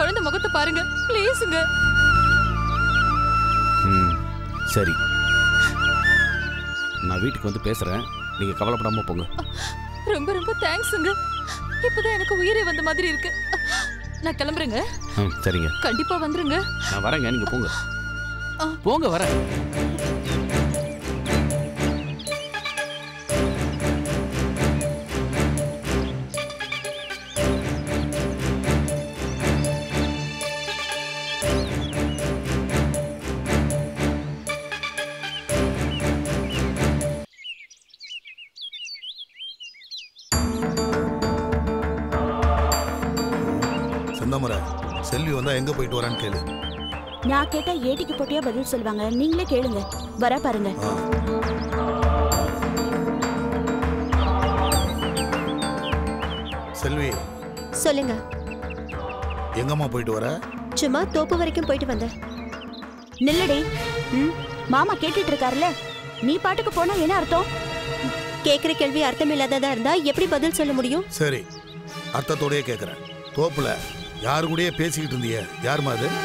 குழந்தை முகத்தை பாருங்க ப்ளீஸுங்க ம் சரி நான் வீட்டுக்கு வந்து பேசுகிறேன் நீங்கள் கவலைப்படாமல் போங்க ரொம்ப ரொம்ப தேங்க்ஸுங்க இப்பதான் எனக்கு உயிரே வந்த மாதிரி இருக்கு நான் கிளம்புறேங்க ம் சரிங்க கண்டிப்பா வந்துருங்க நான் வரேங்க நீங்கள் போங்க ஆ. போங்க வரேன் செந்தமரை செல்வி வந்தா எங்க போயிட்டு வரான்னு கேளு நான் கேட்டா ஏட்டிக்கு போட்டியா பதில் சொல்லுவாங்க நீங்களே கேளுங்க வர பாருங்க ஆ. செல்வி சொல்லுங்க எங்கம்மா போயிட்டு வர சும்மா தோப்பு வரைக்கும் போயிட்டு வந்தேன் நில்லடி ம் மாமா கேட்டுட்டு இருக்காருல்ல நீ பாட்டுக்கு போனா என்ன அர்த்தம் கேக்குற கேள்வி அர்த்தம் இல்லாததா இருந்தா எப்படி பதில் சொல்ல முடியும் சரி அர்த்தத்தோடயே கேட்குறேன் தோப்புல யாரு கூடயே பேசிக்கிட்டு இருந்தியே யாரும்மா அது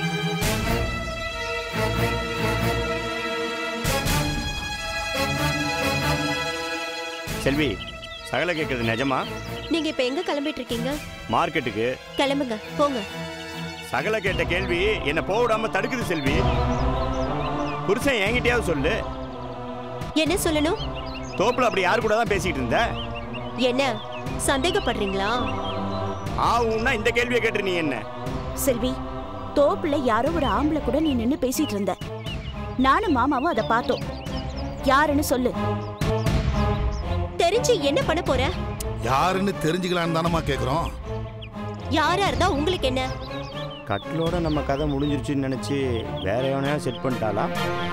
செல்வி சகல கேட்கறது நிஜமா நீங்க இப்ப எங்க கிளம்பிட்டு இருக்கீங்க மார்க்கெட்டுக்கு கிளம்புங்க போங்க சகல கேட்ட கேள்வி என்ன போக விடாம தடுக்குது செல்வி புருஷன் என்கிட்டயாவது சொல்லு என்ன சொல்லணும் தோப்புல அப்படி யாரு கூட தான் பேசிக்கிட்டு இருந்த என்ன சந்தேகப்படுறீங்களா ஆவுன்னா இந்த கேள்வியை கேட்டு நீ என்ன செல்வி தோப்புல யாரோ ஒரு ஆம்பளை கூட நீ நின்னு பேசிட்டு இருந்த நானும் மாமாவும் அதை பார்த்தோம் யாருன்னு சொல்லு தெரிஞ்சு என்ன பண்ண போற யாருன்னு தெரிஞ்சுக்கலான்னு தானம்மா கேட்குறோம் யாரா இருந்தா உங்களுக்கு என்ன கட்டிலோட நம்ம கதை முடிஞ்சிருச்சுன்னு நினைச்சு வேற எவனையா செட் பண்ணிட்டாளா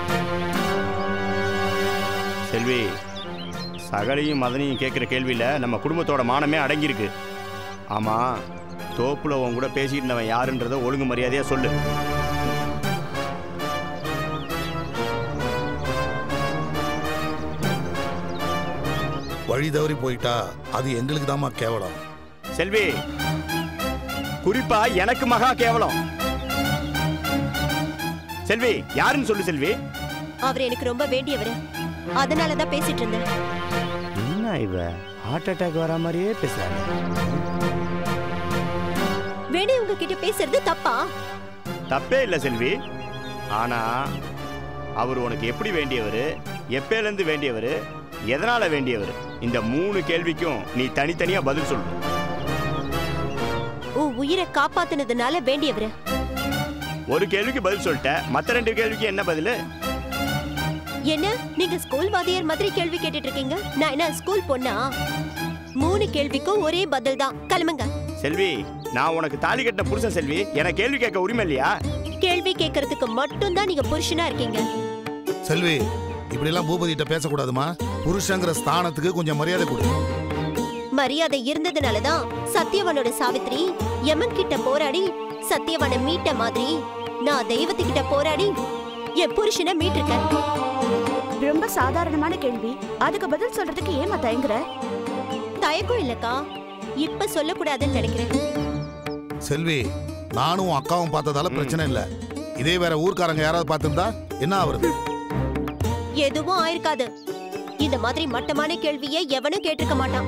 செல்வி சகலையும் மதனையும் கேட்குற கேள்வியில நம்ம குடும்பத்தோட மானமே அடங்கியிருக்கு ஆமா தோப்புல உன் கூட பேசிட்டு இருந்தவன் யாருன்றத ஒழுங்கு மரியாதையா சொல்லு வழி தவறி போயிட்டா அது எங்களுக்கு தாம்மா கேவலம் செல்வி குறிப்பா எனக்கு மகா கேவலம் செல்வி யாருன்னு சொல்லு செல்வி அவர் எனக்கு ரொம்ப வேண்டியவர் அதனாலதான் பேசிட்டு இருந்தேன் என்ன இவ ஹார்ட் அட்டாக் வர மாதிரியே பேசுறாங்க வேண்டியவங்க கிட்ட பேசுறது தப்பா தப்பே இல்லை செல்வி ஆனா அவர் உனக்கு எப்படி வேண்டியவர் எப்பேலேருந்து வேண்டியவர் எதனால வேண்டியவர் இந்த மூணு கேள்விக்கும் நீ தனித்தனியா பதில் சொல்லு உன் உயிரை காப்பாத்துனதுனால வேண்டியவர் ஒரு கேள்விக்கு பதில் சொல்லிட்ட மத்த ரெண்டு கேள்விக்கு என்ன பதில் என்ன நீங்க ஸ்கூல் வாத்தியார் மாதிரி கேள்வி கேட்டுட்டு இருக்கீங்க நான் என்ன ஸ்கூல் பொண்ணா மூணு கேள்விக்கும் ஒரே பதில் தான் கிளம்புங்க செல்வி நான் உனக்கு தாலி கட்டின புருஷன் செல்வி எனக்கு கேள்வி கேட்க உரிமை இல்லையா கேள்வி கேட்கறதுக்கு மட்டும்தான் நீங்க புருஷனா இருக்கீங்க செல்வி இப்படிலாம் பூபதிட்ட பேசக்கூடாதுமா புருஷங்கிற ஸ்தானத்துக்கு கொஞ்சம் மரியாதை கொடு மரியாதை இருந்ததுனாலதான் சத்யவனோட சாவித்ரி யமன் கிட்ட போராடி சத்யவனை மீட்ட மாதிரி நான் தெய்வத்துக்கிட்ட போராடி என் புருஷனை மீட்டிருக்கேன் ரொம்ப சாதாரணமான கேள்வி அதுக்கு பதில் சொல்றதுக்கு ஏமா தயங்குற தயக்கம் இல்லக்கா இப்ப சொல்லக்கூடாதுன்னு நினைக்கிறேன் செல்வி நானும் உன் அக்காவும் பார்த்ததால பிரச்சனை இல்ல இதே வேற ஊர்க்காரங்க யாராவது பார்த்திருந்தா என்ன ஆவறது எதுவும் ஆயிருக்காது இந்த மாதிரி மட்டமான கேள்வியை எவனும் கேட்டிருக்க மாட்டான்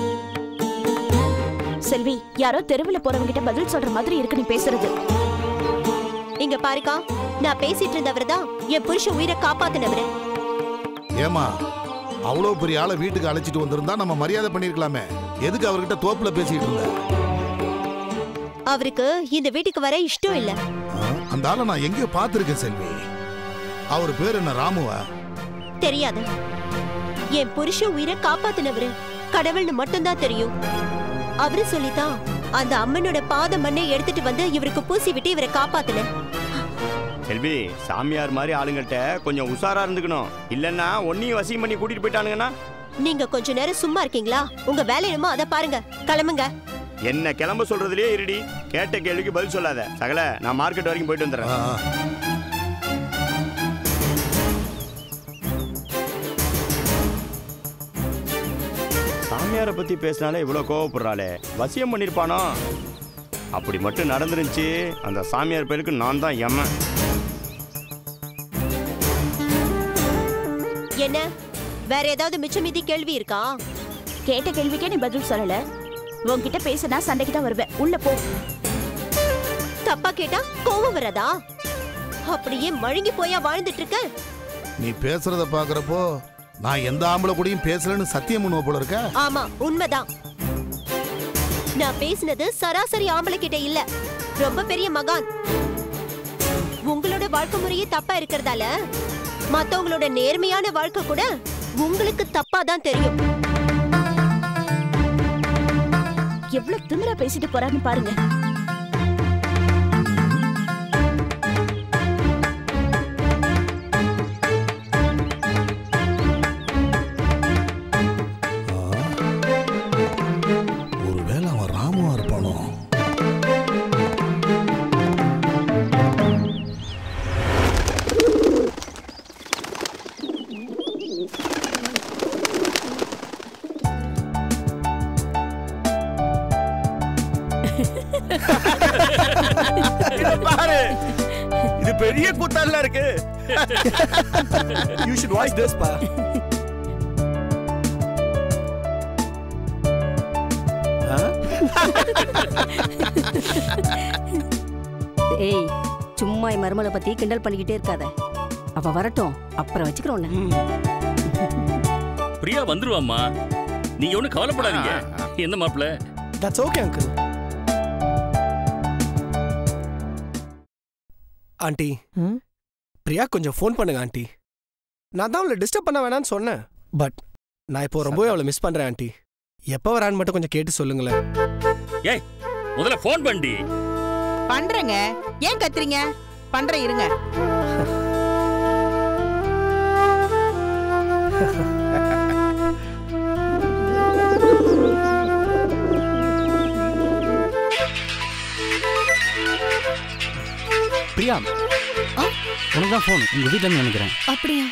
செல்வி யாரோ தெருவுல போறவங்க கிட்ட பதில் சொல்ற மாதிரி இருக்கு நீ பேசுறது இங்க பாருக்கா நான் பேசிட்டு இருந்தவர் தான் என் புருஷன் உயிரை காப்பாத்தினவரு ஏமா அவ்வளோ பெரிய ஆளை வீட்டுக்கு அழைச்சிட்டு வந்திருந்தா நம்ம மரியாதை பண்ணிருக்கலாமே எதுக்கு அவர்கிட்ட தோப்புல பேசிட்டு இருந்த அவருக்கு இந்த வீட்டுக்கு வர இஷ்டம் இல்ல ஆ, அந்த ஆளை நான் எங்கேயோ பார்த்திருக்கேன் செல்வி அவர் பேர் என்ன ராமுவா தெரியாது என் புருஷன் உயிரை காப்பாத்தினவரு கடவுள்னு மட்டும்தான் தெரியும் அவரு சொல்லித்தான் அந்த அம்மனோட பாத மண்ணை எடுத்துட்டு வந்து இவருக்கு பூசி விட்டு இவரை காப்பாத்தின செல்வி சாமியார் மாதிரி ஆளுங்கள்ட்ட கொஞ்சம் உஷாரா இருந்துக்கணும் இல்லைன்னா ஒன்னையும் வசியம் பண்ணி கூட்டிட்டு போயிட்டானுங்கன்னா நீங்க கொஞ்ச நேரம் சும்மா இருக்கீங்களா உங்க வேலை என்னமோ அதை பாருங்க கிளம்புங்க என்ன கிளம்ப சொல்றதுலயே இருடி கேட்ட கேள்விக்கு பதில் சொல்லாத சகல நான் மார்க்கெட் வரைக்கும் போயிட்டு வந்துடுறேன் ஆ, ஆ. சாமியாரை பத்தி பேசினாலே இவ்வளோ கோவப்படுறாளே வசியம் பண்ணிருப்பானோ அப்படி மட்டும் நடந்துருந்துச்சு அந்த சாமியார் பேருக்கு நான் தான் எம்மன் என்ன வேற ஏதாவது மிச்சம் மீதி கேள்வி இருக்கா கேட்ட கேள்விக்கே நீ பதில் சொல்லல உன்கிட்ட பேசினா சண்டைக்கு தான் வருவேன் உள்ள போ தப்பா கேட்டா கோவம் வரதா அப்படியே மழுங்கி போயா வாழ்ந்துட்டு இருக்க நீ பேசுறத பாக்குறப்போ நான் எந்த ஆம்பளை கூடயும் பேசலன்னு சத்தியம் பண்ணுவ போல இருக்க ஆமா உண்மைதான் நான் பேசினது சராசரி ஆம்பளை கிட்ட இல்ல ரொம்ப பெரிய மகான் உங்களோட வாழ்க்கை முறையே தப்பா இருக்கிறதால மத்தவங்களோட நேர்மையான வாழ்க்கை கூட உங்களுக்கு தப்பா தான் தெரியும் எவ்வளவு திமிரா பேசிட்டு போறான்னு பாருங்க ஒருவேளை அவன் ராமுவா இருப்பானோ பாரு இது பெரிய கூத்தால இருக்கு You should watch this, pa. ஏய் சும்மா என் மருமலை பத்தி கிண்டல் பண்ணிக்கிட்டே இருக்காத அவ வரட்டும் அப்புறம் வச்சுக்கிறோம் பிரியா வந்துருவாம்மா நீங்க ஒன்றும் கவலைப்படாதீங்க என்ன மாப்பிள்ள That's okay, uncle. Aunty Priya கொஞ்சம் ஃபோன் பண்ணுங்க ஆண்டி நான் தான் அவளை டிஸ்டர்ப் பண்ண வேணாம்னு சொன்னேன் பட் நான் இப்போ ரொம்பவே அவளை மிஸ் பண்றேன் ஆண்டி எப்போ வரான்னு மட்டும் கொஞ்சம் கேட்டு சொல்லுங்களேன் ஏய் முதல்ல ஃபோன் பண்ணி பண்றேங்க ஏன் கத்துறீங்க பண்றேன் இருங்க பிரியா உனக்கு தான் ஃபோன் உங்கள் வீட்டில் நினைக்கிறேன் அப்படியா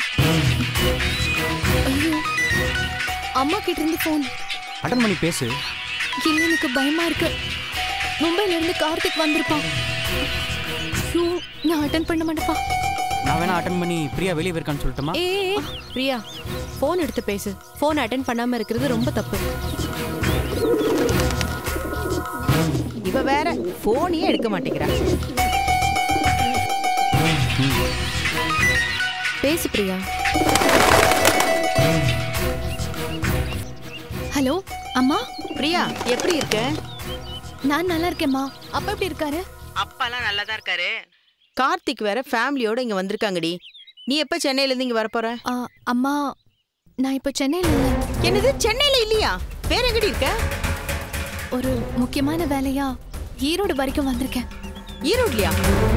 ஐயோ அம்மா கிட்ட இருந்து போன் அட்டன் பண்ணி பேசு இல்ல எனக்கு பயமா இருக்கு மும்பைல இருந்து கார்த்திக் வந்திருப்பான் ஐயோ நான் அட்டன் பண்ண மாட்டேப்பா நான் வேணா அட்டன் பண்ணி பிரியா வெளியே போயிருக்கான்னு சொல்லட்டுமா ஏ பிரியா ஃபோன் எடுத்து பேசு ஃபோன் அட்டன் பண்ணாம இருக்கிறது ரொம்ப தப்பு இவ வேற போனையே எடுக்க மாட்டேங்கிறா பேசு பிரியா ஹலோ அம்மா பிரியா எப்படி இருக்க நான் நல்லா இருக்கேம்மா அப்பா எப்படி இருக்காரு அப்பாலாம் நல்லா தான் இருக்காரு கார்த்திக் வேற ஃபேமிலியோட இங்க வந்திருக்காங்கடி நீ எப்ப சென்னையில இருந்து இங்க வரப்போற ஆ, அம்மா நான் இப்போ சென்னையில் இல்லை என்னது சென்னையில இல்லையா வேற எங்கடி இருக்க ஒரு முக்கியமான வேலையா ஈரோடு வரைக்கும் வந்திருக்கேன் ஈரோட்லயா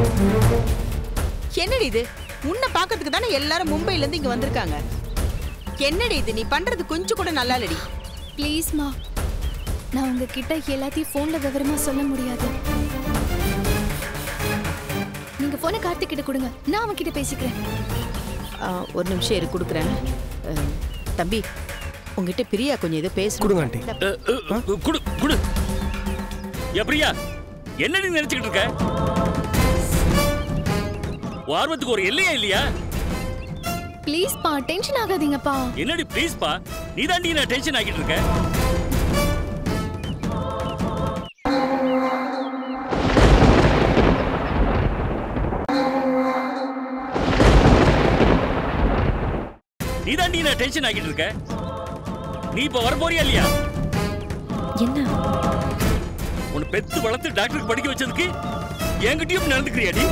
என்னடி இது உன்னை பார்க்கறதுக்கு தானே எல்லாரும் மும்பைல இருந்து இங்க வந்திருக்காங்க என்னடி இது நீ பண்றது கொஞ்சம் கூட நல்லா இல்லடி ப்ளீஸ்மா நான் உங்ககிட்ட எல்லாத்தையும் ஃபோன்ல விவரமா சொல்ல முடியாது நீங்க போனை கார்த்திக் கிட்ட கொடுங்க நான் அவன் கிட்ட பேசிக்கிறேன் ஆ, ஒரு நிமிஷம் இரு கொடுக்குறேன் அஹ், தம்பி உங்ககிட்ட பிரியா கொஞ்சம் ஏதோ பேசணும் கொடுங்க ஆண்டி அஹ், அஹ், அஹ், குடு குடு ஏ பிரியா என்ன நீ நினைச்சுக்கிட்டு இருக்க உன் ஆர்வத்துக்கு ஒரு எல்லையா இல்லையா ப்ளீஸ்ப்பா டென்ஷன் ஆகாதீங்கப்பா என்னடி ப்ளீஸ் பா நீ தாண்டி நான் டென்ஷன் ஆகிட்டு இருக்க நீ தாண்டி நான் டென்ஷன் ஆகிட்டு இருக்க நீ இப்ப வர போறியா இல்லையா என்ன உன்னை பெத்து வளர்த்து டாக்டருக்கு படிக்க வச்சதுக்கு என்கிட்டயும் நடந்துக்கிறியாடி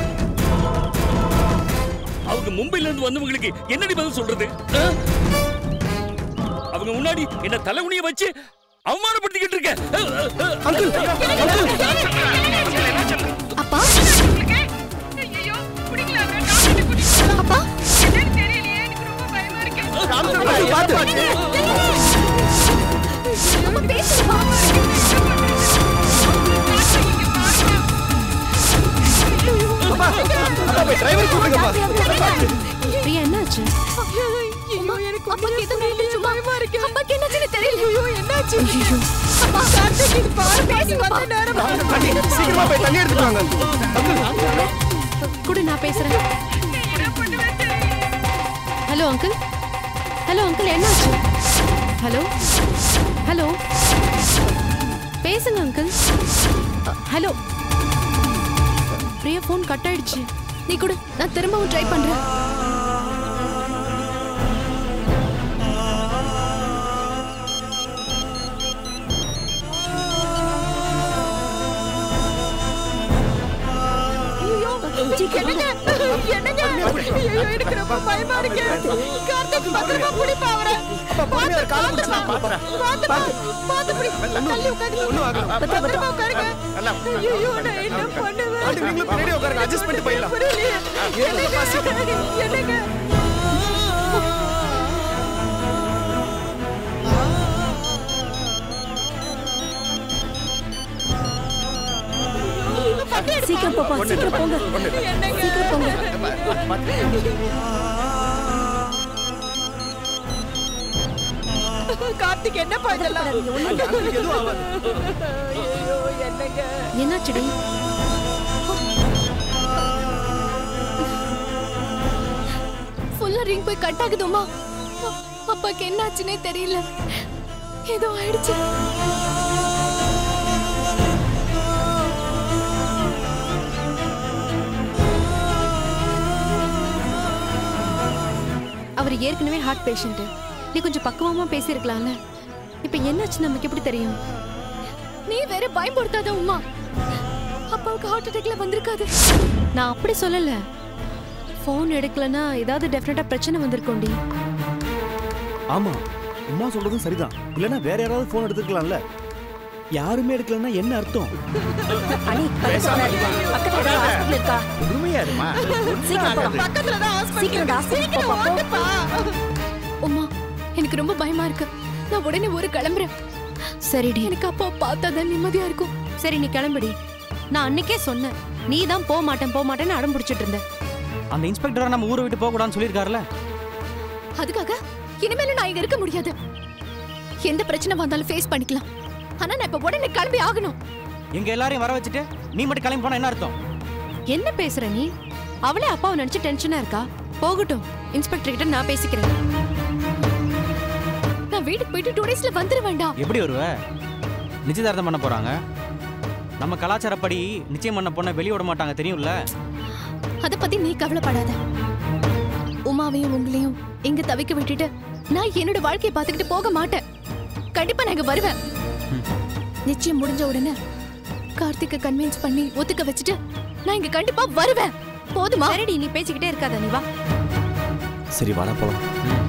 அவங்க மும்பைல இருந்து வந்தவங்களுக்கு என்னடி பதில் சொல்றது ஆ? அவங்க முன்னாடி என்ன தலைகுனிய வச்சு அவமானப்படுத்திக்கிட்டு இருக்க அப்பா அப்பா அப்பா பேசுப்பா டிரைவர் கூப்பிடுங்கப்பா பிரியா என்னாச்சு அம்மா, அப்பாக்கு எதுவும் ஆயிடுச்சுமா? அப்பாக்கு என்னாச்சுன்னு தெரியல. அப்பா, கார்த்திக், இது பாரு, பேசுங்கப்பா சீக்கிரமா போய் தண்ணி எடுத்துட்டு வாங்க குடு நான் பேசுறேன் ஹலோ அங்கிள் ஹலோ அங்கிள் என்னாச்சு ஹலோ ஹலோ பேசுங்க uncle hello Priya phone cut ஆயிடுச்சு நீ கொடு நான் திரும்பவும் ட்ரை பண்றேன் என்னங்க என்னங்க ஐயோ எனக்கு ரொம்ப பயமா இருக்கு கார்த்திக் பத்திரமா பிடிப்பா அவரை பாத்து பாத்து பாத்து பாத்து பிடி தள்ளி உட்காந்து பத்திரமா உட்காருங்க ஐயோ நான் என்ன பண்ணுவேன் ஆண்டி, நீங்களும் பின்னாடி உட்காருங்க, adjust பண்ணிட்டு போயிடலாம். புரியலையே. ஏறுங்கப்பா, சீக்கிரம். என்னங்க சீக்கிரம் போப்பா சீக்கிரம் போங்க சீக்கிரம் போங்க கார்த்திக் என்னப்பா இதெல்லாம் எதுவும் ஆகாது ஐயோ என்னங்க என்னாச்சுடி ஃபுல்லா ரிங் போய் கட் ஆகுதுமா அப்பாக்கு என்ன ஆச்சுன்னே தெரியல ஏதோ ஆயிடுச்சு அவர் ஏற்கனவே ஹார்ட் பேஷண்ட் நீ கொஞ்சம் பக்குவமா பேசியிருக்கலாம்ல இப்போ என்னாச்சு நமக்கு எப்படி தெரியும் நீ வேற பயப்படுத்தாத உமா அப்பாவுக்கு ஹார்ட் அட்டாக்ல வந்திருக்காது நான் அப்படி சொல்லல ஃபோன் எடுக்கலனா ஏதாவது டெஃபினட்டா பிரச்சனை வந்திருக்கோண்டி ஆமா உமா சொல்றதும் சரிதான் இல்லனா வேற யாராவது போன் எடுத்துக்கலாம்ல யாருமே எடுக்கலன்னா என்ன அர்த்தம் அனி பக்கத்துல ஏதாவது ஹாஸ்பிட்டல் இருக்கா உண்மையா இருமா சீக்கிரம் போ பக்கத்துல தான் ஹாஸ்பிடல் சீக்கிரம் ஹாஸ்பிட்டல் போப்பா போ வாங்கப்பா உமா எனக்கு ரொம்ப பயமா இருக்கு நான் உடனே ஒரு கிளம்புறேன் சரிடி எனக்கு அப்பா பார்த்தா தான் நிம்மதியா இருக்கும் சரி நீ கிளம்புடி நான் அன்னைக்கே சொன்னேன் நீ தான் போக மாட்டேன் போக மாட்டேன்னு அடம் பிடிச்சிட்டு இருந்த அந்த இன்ஸ்பெக்டரை நம்ம ஊரை விட்டு போக கூடாதுன்னு சொல்லியிருக்காருல அதுக்காக இனிமேலும் நான் இங்க இருக்க முடியாது எந்த பிரச்சனை வந்தாலும் ஃபேஸ் பண்ணிக்கலாம் ஆனா நான் இப்ப உடனே கிளம்பி ஆகணும் எங்க எல்லாரையும் வர வச்சுட்டு நீ மட்டும் கிளம்பி போனா என்ன அர்த்தம் என்ன பேசுற நீ அவளே அப்பாவை நினைச்சு டென்ஷனா இருக்கா போகட்டும் இன்ஸ்பெக்டர் கிட்ட நான் பேசிக்கிறேன் நான் வீட்டுக்கு போயிட்டு டூ டேஸ்ல வந்துட வேண்டாம் எப்படி வருவ நிச்சயதார்த்தம் பண்ண போறாங்க நம்ம கலாச்சாரப்படி நிச்சயம் பண்ண பொண்ணை வெளிய விட மாட்டாங்க தெரியும்ல அத பத்தி நீ கவலைப்படாத உமாவையும் உங்களையும் இங்க தவிக்க விட்டுட்டு நான் என்னோட வாழ்க்கையை பார்த்துக்கிட்டு போக மாட்டேன் கண்டிப்பா நான் இங்க வருவேன் நிச்சயம் முடிஞ்ச உடனே கார்த்திக்க கன்வின்ஸ் பண்ணி ஒத்துக்க வச்சுட்டு நான் இங்க கண்டிப்பா வருவேன் போதுமா சரிடி நீ பேசிக்கிட்டே இருக்காத நீ வா சரி வாடா போலாம்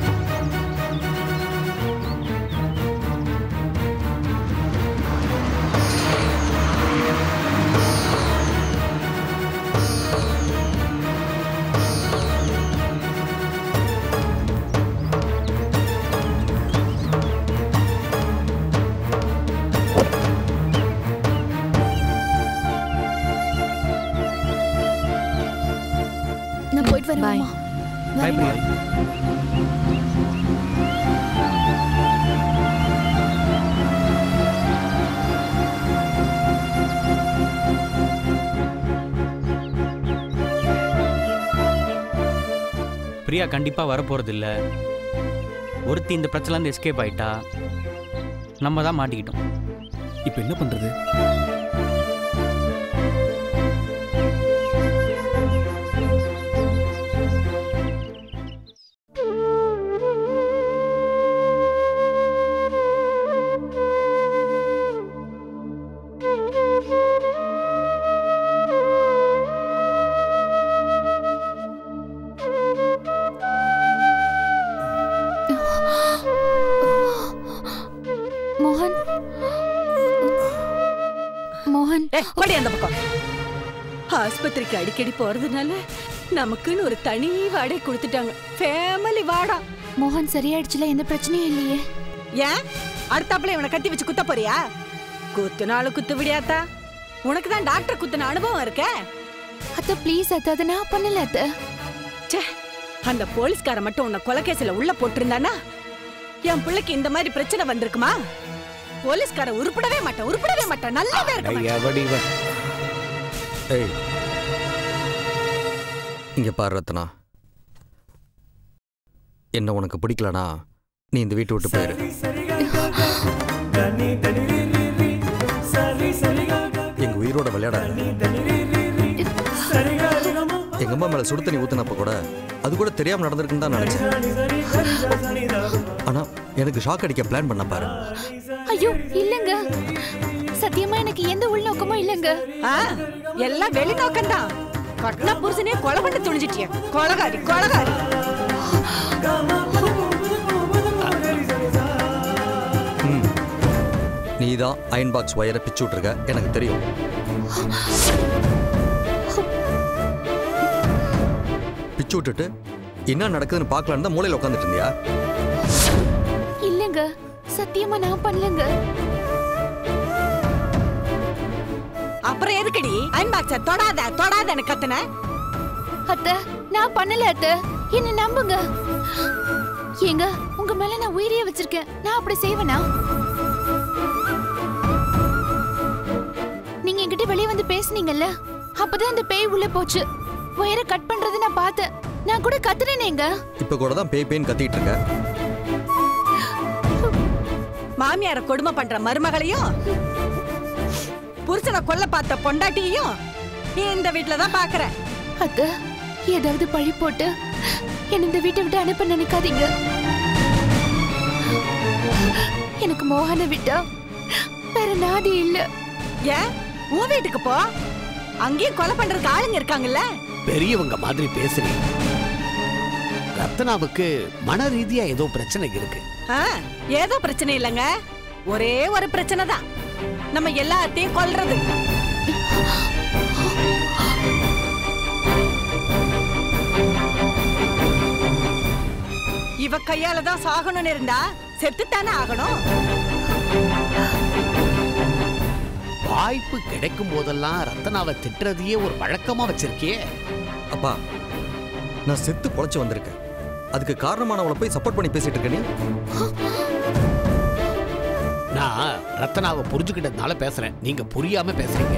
நான் போயிட்டு வரேன் Bye. உமா. Bye, வரேன். பிரியா. பிரியா கண்டிப்பா வரப்போறது இல்ல ஒருத்தி இந்த பிரச்சனை இருந்து எஸ்கேப் ஆயிட்டா நம்ம தான் மாட்டிக்கிட்டோம் இப்போ என்ன பண்றது மோகன் மோகன் படி அந்த பக்கம் ஆஸ்பத்திரிக்கு அடிக்கடி போறதுனால நமக்குன்னு ஒரு தனி வாடகை கொடுத்துட்டாங்க ஃபேமிலி வாடா மோகன் சரியாயிடுச்சுல எந்த பிரச்சனையும் இல்லையே ஏன் அடுத்தாப்புல இவனை கத்தி வச்சு குத்த போறியா குத்துனாலும் குத்து விடியாத்தா உனக்கு தான் டாக்டர் குத்துன அனுபவம் இருக்க அத்தை ப்ளீஸ் அத்தை அதை நான் பண்ணல அத்தை ச்சே அந்த போலீஸ்கார மட்டும் உன்னை கொலைகேசில உள்ள போட்டிருந்தானா என் பிள்ளைக்கு இந்த மாதிரி பிரச்சனை வந்திருக்குமா போலீஸ்கார உருப்படவே மாட்டான் உருப்படவே மாட்டான் நல்லாவே இருக்க மாட்டான். எவடி இவன் ஏய் இங்க பாரு ரத்னா என்ன உனக்கு பிடிக்கலனா நீ இந்த வீட்டை விட்டு போயிரு எங்க உயிரோட விளையாடாத எங்க அம்மா மேல சுடு தண்ணி ஊத்துனப்ப கூட அது கூட தெரியாம நடந்திருக்குன்னு தான் நினைச்சேன் ஆனா எனக்கு ஷாக் அடிக்க பிளான் பண்ண பாரு ஐயோ இல்லங்க சத்தியமா எனக்கு எந்த உள்நோக்கமும் இல்லங்க ஆ, எல்லாம் வெளிநோக்கம் தான் கட்டின புருஷனே கொலை பண்ண துணிஞ்சிட்டிய கொலகாரி கொலகாரி ம் நீ தான் அயன் பாக்ஸ் ஒயரை பிச்சு விட்டுருக்க எனக்கு தெரியும் பிச்சு விட்டுட்டு என்ன நடக்குதுன்னு பார்க்கலான்னு தான் மூலையில் உட்காந்துட்டு இருந்தியா இல்லங்க சத்தியமா நான் பண்ணலங்க அப்புறம் எதுக்கடி அயன் பாக்ஸ தொடாத தொடாதன்னு கத்துன அத்த நான் பண்ணல அத்த என்ன நம்புங்க ஏங்க உங்க மேல நான் உயிரியே வச்சிருக்கேன் நான் அப்படி செய்வேனா நீங்க என்கிட்ட வெளியே வந்து பேசுனீங்கல்ல அப்பதான் அந்த பேய் உள்ள போச்சு ஒயரை கட் பண்றது நான் பார்த்தேன் நான் கூட கத்துறேனேங்க இப்போ கூட தான் பேய் பேய்ன்னு கத்திட்டு இருக்க மாமியார கொடுமை பண்ற மருமகளையும் புருஷனை கொல்ல பார்த்த பொண்டாட்டியையும் நீ இந்த வீட்டுல தான் பாக்குற அத்த ஏதாவது பழி போட்டு என்ன இந்த வீட்டை விட்டு அனுப்ப நினைக்காதீங்க எனக்கு மோகனை விட்டா வேற நாதி இல்ல ஏன் உன் வீட்டுக்கு போ அங்கேயும் கொலை பண்றதுக்கு ஆளுங்க இருக்காங்கல்ல பெரியவங்க மாதிரி பேசுறீங்க ரத்னாவுக்கு மன ரீதியா ஏதோ பிரச்சனை இருக்கு ஆ, ஏதோ பிரச்சனை இல்லைங்க ஒரே ஒரு பிரச்சனை தான் நம்ம எல்லாத்தையும் கொல்றது இவ கையால தான் சாகணும்னு இருந்தா செத்துத்தானே ஆகணும் வாய்ப்பு கிடைக்கும் போதெல்லாம் ரத்னாவை திட்டுறதையே ஒரு வழக்கமா வச்சிருக்கியே அப்பா நான் செத்து பொழைச்சு வந்திருக்கேன் அதுக்கு காரணமானவளை போய் சப்போர்ட் பண்ணி பேசிட்டு இருக்க நீ நான் ரத்னாவை புரிஞ்சுக்கிட்டதுனால பேசுறேன் நீங்க புரியாம பேசுறீங்க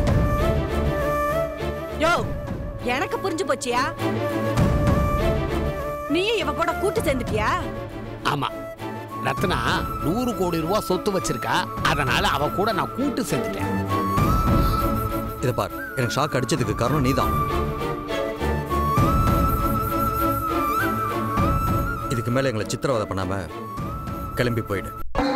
யோ எனக்கு புரிஞ்சு போச்சியா நீயும் இவ கூட கூட்டு சேர்ந்துட்டியா ஆமா ரத்னா நூறு கோடி ரூபாய் சொத்து வச்சிருக்கா அதனால அவ கூட நான் கூட்டு சேர்ந்துட்டேன் இதை பார் எனக்கு ஷாக் அடிச்சதுக்கு காரணம் நீதான் இதுக்கு மேல எங்களை சித்திரவதை பண்ணாம கிளம்பி போயிடு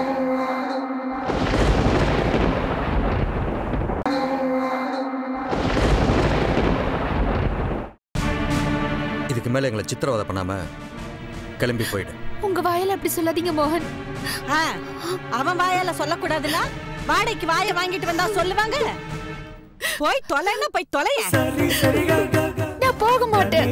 இதுக்கு மேல எங்களை சித்திரவதை பண்ணாம கிளம்பி போயிடு உங்க வாயால அப்படி சொல்லாதீங்க மோகன் ஆ, அவன் வாயால சொல்லக்கூடாதுன்னா வாடகைக்கு வாயை வாங்கிட்டு வந்தா சொல்லுவாங்க போய் தொலைன்னா போய் தொலைய நான் போக மாட்டேன்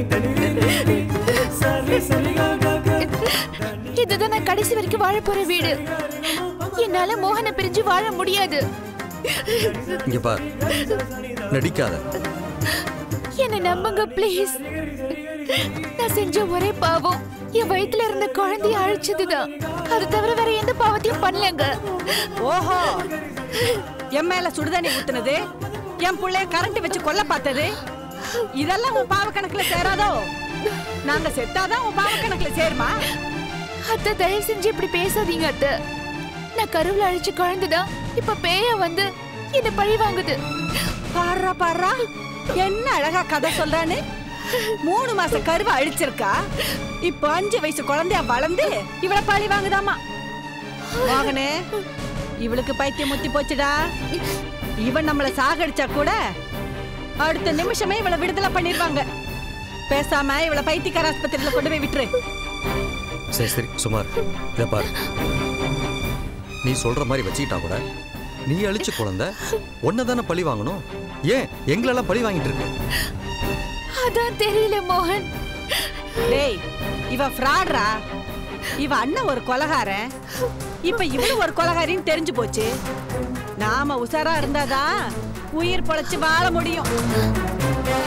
இதுதான் நான் கடைசி வரைக்கும் வாழ போற வீடு என்னால மோகனை பிரிஞ்சு வாழ முடியாது இங்க பார் நடிக்காத என்ன நம்புங்க ப்ளீஸ் நான் செஞ்ச ஒரே பாவம் என் வயித்துல இருந்த குழந்தைய அழிச்சதுதான் அது தவிர வேற எந்த பாவத்தையும் பண்ணலங்க ஓஹோ என் மேல சுடுதண்ணி ஊத்துனது என் புள்ளைய கரண்ட் வச்சு கொல்ல பார்த்தது இதெல்லாம் உன் பாவ கணக்குல சேராதோ நாங்க செத்தாதான் உன் பாவ கணக்குல சேருமா அத்தை தயவு செஞ்சு இப்படி பேசாதீங்க அத்தை நான் கருவுல அழிச்ச குழந்தைதான் இப்ப பேய வந்து என்ன பழி வாங்குது பாடுறா பாடுறா என்ன அழகா கதை சொல்றான்னு மூணு மாச கருவை அழிச்சிருக்கா இப்போ அஞ்சு வயசு குழந்தையா வளர்ந்து இவள பழி வாங்குதாமா மகனே இவளுக்கு பைத்தியம் முத்தி போச்சுடா இவன் நம்மள சாகடிச்சா கூட அடுத்த நிமிஷமே இவளை விடுதலை பண்ணிருவாங்க பேசாம இவளை பைத்தியக்கார ஆஸ்பத்திரியில கொண்டு போய் விட்டுரு சரி சரி சுமார் இதை பாரு நீ சொல்ற மாதிரி வச்சுக்கிட்டா கூட நீ அழிச்ச குழந்தை உன்னை தானே பழி வாங்கணும் ஏன் எங்களெல்லாம் பழி வாங்கிட்டு இருக்கு அதான் தெரியல மோகன் டேய் இவ ஃப்ராட்ரா இவ அண்ணன் ஒரு கொலகாரன் இப்ப இவனு ஒரு கொலகாரின்னு தெரிஞ்சு போச்சு நாம உசாரா இருந்தாதான் உயிர் பொழைச்சு வாழ முடியும்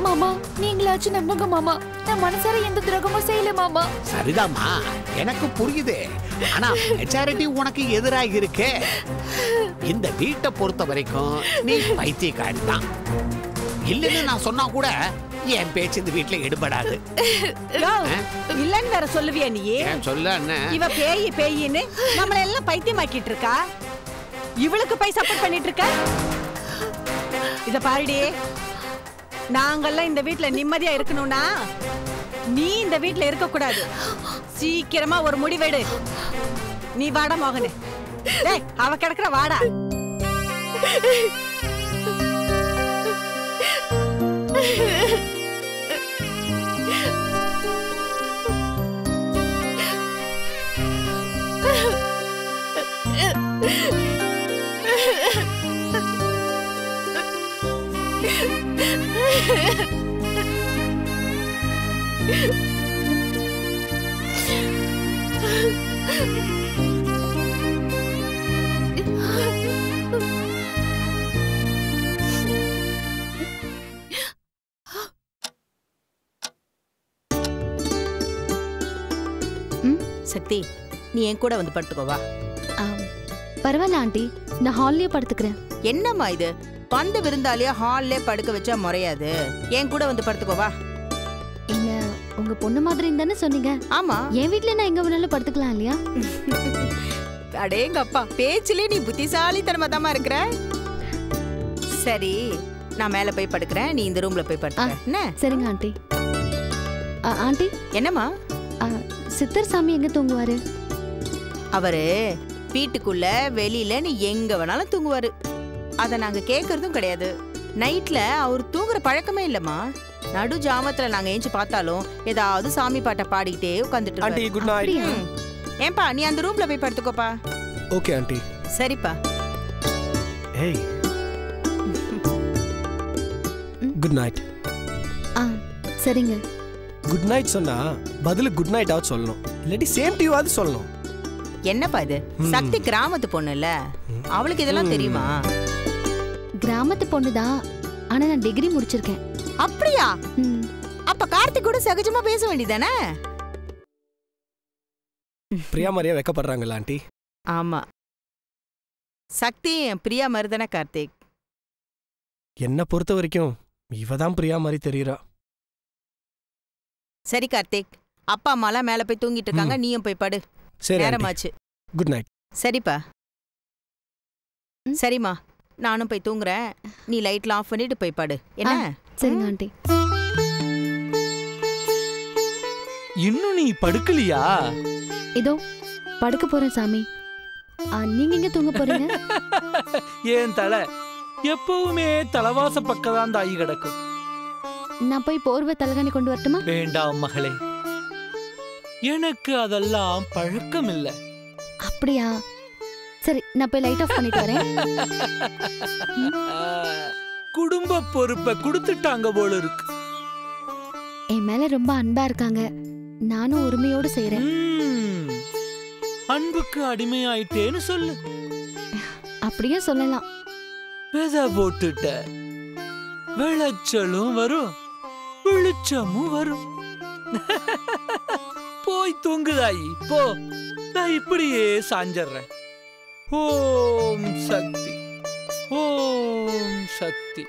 மாமா நீங்களாச்சும் நம்புங்க மாமா நான் மனசார எந்த துரோகமும் செய்யல மாமா சரிதாம்மா எனக்கு புரியுது ஆனா மெச்சாரிட்டி உனக்கு எதிராக இருக்கே இந்த வீட்டை பொறுத்த வரைக்கும் நீ பைத்தியக்காரி தான் இல்லைன்னு நான் சொன்னா கூட என் பேச்சு இந்த வீட்டுல எடுபடாது யோ, இல்லன்னு வேற சொல்லுவியா நீ ஏன் சொல்ல அண்ணன் இவ பேயி பேயின்னு நம்மள எல்லாம் பைத்தியமாக்கிட்டு இருக்கா இவளுக்கு போய் சப்போர்ட் பண்ணிட்டு இருக்க இத பாருடி நாங்கெல்லாம் இந்த வீட்ல நிம்மதியா இருக்கணும்னா நீ இந்த வீட்ல இருக்க கூடாது சீக்கிரமா ஒரு முடிவெடு நீ வாடா மோகனு டேய் அவ கிடக்குற வாடா சக்தி நீ என் கூட வந்து படுத்துக்கோ வா பரவாயில்ல ஆண்டி நான் ஹால்லயே படுத்துக்கிறேன் என்னம்மா இது வந்த விருந்தாளியா ஹால்லே படுக்க வச்சா முறையாது என் கூட வந்து படுத்துக்கோ வா என்ன உங்க பொண்ணு மாதிரி தானே சொன்னீங்க ஆமா என் வீட்ல நான் எங்க வேணாலும் படுத்துக்கலாம் இல்லையா அடேங்கப்பா பேச்சிலே நீ புத்திசாலித்தனமா தாமா இருக்கிற சரி நான் மேல போய் படுக்கிறேன் நீ இந்த ரூம்ல போய் படுத்துக்க என்ன சரிங்க ஆண்டி ஆ, ஆண்டி என்னம்மா சித்தர் சாமி எங்க தூங்குவாரு அவரு வீட்டுக்குள்ள வெளியில நீ எங்க வேணாலும் தூங்குவாரு அத நாங்க கேக்குறதும் கிடையாது நைட்ல அவர் தூங்குற பழக்கமே இல்லம்மா நடு ஜாமத்துல நாங்க ஏஞ்சி பார்த்தாலும் ஏதாவது சாமி பாட்டை பாடிக்கிட்டே உட்காந்துட்டு ஆண்டி, good night. ம். ஏன்பா நீ அந்த ரூம்ல போய் படுத்துக்கோப்பா ஓகே ஆண்டி சரிப்பா ஏய் குட் நைட் ஆ சரிங்க குட் நைட் சொன்னா பதிலு குட் நைட் ஆவது சொல்லணும் இல்லாட்டி சேம் டியூவாவது சொல்லணும் என்னப்பா இது ம். சக்தி கிராமத்து பொண்ணுல்ல அவளுக்கு இதெல்லாம் தெரியுமா கிராமத்து பொண்ணுதான் ஆனா நான் டிகிரி முடிச்சிருக்கேன் அப்படியா அப்ப கார்த்திக் கூட சகஜமா பேச வேண்டியதானே பிரியா மாதிரியா வைக்கப்படுறாங்கல்ல ஆண்டி ஆமா சக்தி என் பிரியா மாதிரி தானே கார்த்திக் என்னை பொறுத்த வரைக்கும் இவ தான் பிரியா மாதிரி தெரியறா சரி கார்த்திக் அப்பா அம்மாலாம் மேல போய் தூங்கிட்டு இருக்காங்க நீயும் போய் படு சரி ஆண்டி. நேரமாச்சு குட் நைட் சரிப்பா சரிம்மா நானும் போய் தூங்குறேன் நீ லைட்லாம் ஆஃப் பண்ணிட்டு போய் படு என்ன சரிங்க ஆண்டி இன்னும் நீ படுக்கலையா இதோ படுக்க போறேன் சாமி ஆ, நீங்க எங்க தூங்க போறீங்க ஏன் தலை எப்பவுமே தலவாச பக்கதான் தாயி கிடக்கும் நான் போய் போர்வை தலகாணி கொண்டு வரட்டுமா வேண்டாம் மகளே எனக்கு அதெல்லாம் பழக்கம் இல்ல அப்படியா சரி நான் போய் லைட் ஆஃப் பண்ணிட்டு வரேன் குடும்ப பொறுப்பை கொடுத்துட்டாங்க போல இருக்கு என் மேல ரொம்ப அன்பா இருக்காங்க நானும் உரிமையோடு செய்றேன் ம், அன்புக்கு அடிமையாயிட்டேன்னு சொல்லு அப்படியே சொல்லலாம் விதை போட்டுட்ட விளைச்சலும் வரும் வெளிச்சமும் வரும் போய் தூங்குதாயி போ நான் இப்படியே சாஞ்சிடுறேன் ஓம் சக்தி ஓம் சக்தி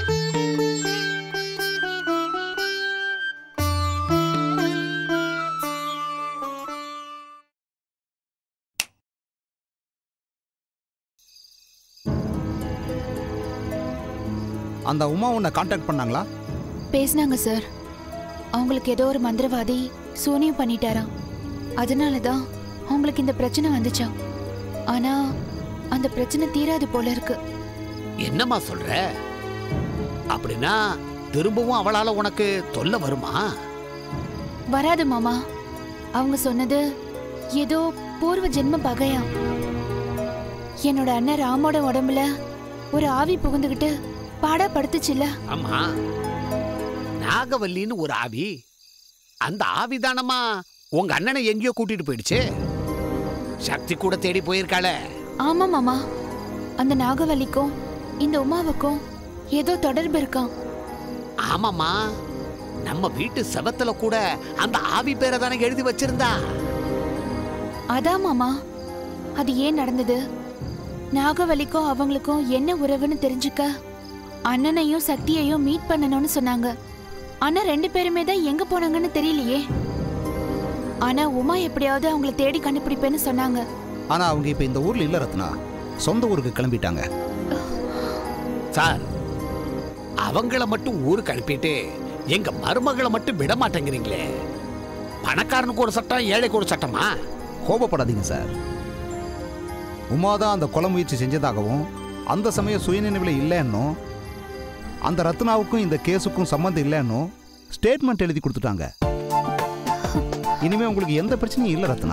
அந்த உமா உன்னை காண்டாக்ட் பண்ணாங்களா பேசினாங்க சார் அவங்களுக்கு ஏதோ ஒரு மந்திரவாதி சூனியம் பண்ணிட்டாராம் அதனால தான் அவங்களுக்கு இந்த பிரச்சனை வந்துச்சா ஆனா அந்த பிரச்சனை தீராது போல இருக்கு என்னம்மா சொல்ற அப்படின்னா திரும்பவும் அவளால உனக்கு தொல்லை வருமா வராது மாமா அவங்க சொன்னது ஏதோ பூர்வ ஜென்ம பகையா என்னோட அண்ணன் ராமோட உடம்புல ஒரு ஆவி புகுந்துகிட்டு பாடா படுத்துச்சுல்ல ஆமா நாகவல்லின்னு ஒரு ஆவி அந்த ஆவி தானம்மா உங்க அண்ணனை எங்கேயோ கூட்டிட்டு போயிடுச்சு சக்தி கூட தேடி போயிருக்காளே ஆமா மாமா அந்த நாகவல்லிக்கும் இந்த உமாவுக்கும் ஏதோ தொடர்பு இருக்காம் ஆமாம்மா நம்ம வீட்டு செவத்துல கூட அந்த ஆவி பேரை தானே எழுதி வச்சிருந்தா அதான் மாமா அது ஏன் நடந்தது நாகவலிக்கும் அவங்களுக்கும் என்ன உறவுன்னு தெரிஞ்சுக்க அண்ணனையும் சக்தியையும் மீட் பண்ணணும்னு சொன்னாங்க ஆனா ரெண்டு பேருமே தான் எங்க போனாங்கன்னு தெரியலையே ஆனா உமா எப்படியாவது அவங்கள தேடி கண்டுபிடிப்பேன்னு சொன்னாங்க ஆனா அவங்க இப்ப இந்த ஊர்ல இல்ல ரத்னா சொந்த ஊருக்கு கிளம்பிட்டாங்க சார் அவங்கள மட்டும் ஊருக்கு அனுப்பிட்டு எங்க மருமகளை மட்டும் விட மாட்டேங்கிறீங்களே பணக்காரனுக்கு ஒரு சட்டம் ஏழைக்கு ஒரு சட்டமா கோபப்படாதீங்க சார் உமா தான் அந்த கொலை முயற்சி செஞ்சதாகவும் அந்த சமயம் சுயநினைவில் இல்லைன்னும் அந்த ரத்னாவுக்கும் இந்த கேஸுக்கும் சம்மந்தம் இல்லைன்னும் ஸ்டேட்மெண்ட் எழுதி கொடுத்துட்டாங்க இனிமே உங்களுக்கு எந்த பிரச்சனையும் இல்லை ரத்னா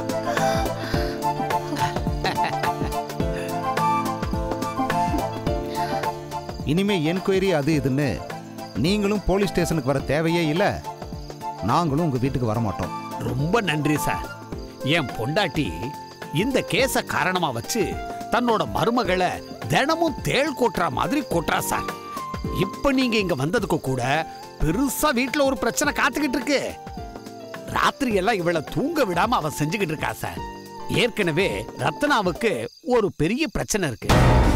இனிமே என்கொயரி அது இதுன்னு நீங்களும் போலீஸ் ஸ்டேஷனுக்கு வர தேவையே இல்லை நாங்களும் உங்க வீட்டுக்கு வர மாட்டோம் ரொம்ப நன்றி சார் என் பொண்டாட்டி இந்த கேஸ காரணமா வச்சு தன்னோட மருமகளை தினமும் தேள் கொட்டுற மாதிரி கொட்டுறா சார் இப்ப நீங்க இங்க வந்ததுக்கு கூட பெருசா வீட்ல ஒரு பிரச்சனை காத்துக்கிட்டு இருக்கு ராத்திரி எல்லாம் இவளை தூங்க விடாம அவ செஞ்சுக்கிட்டு இருக்கா சார் ஏற்கனவே ரத்னாவுக்கு ஒரு பெரிய பிரச்சனை இருக்கு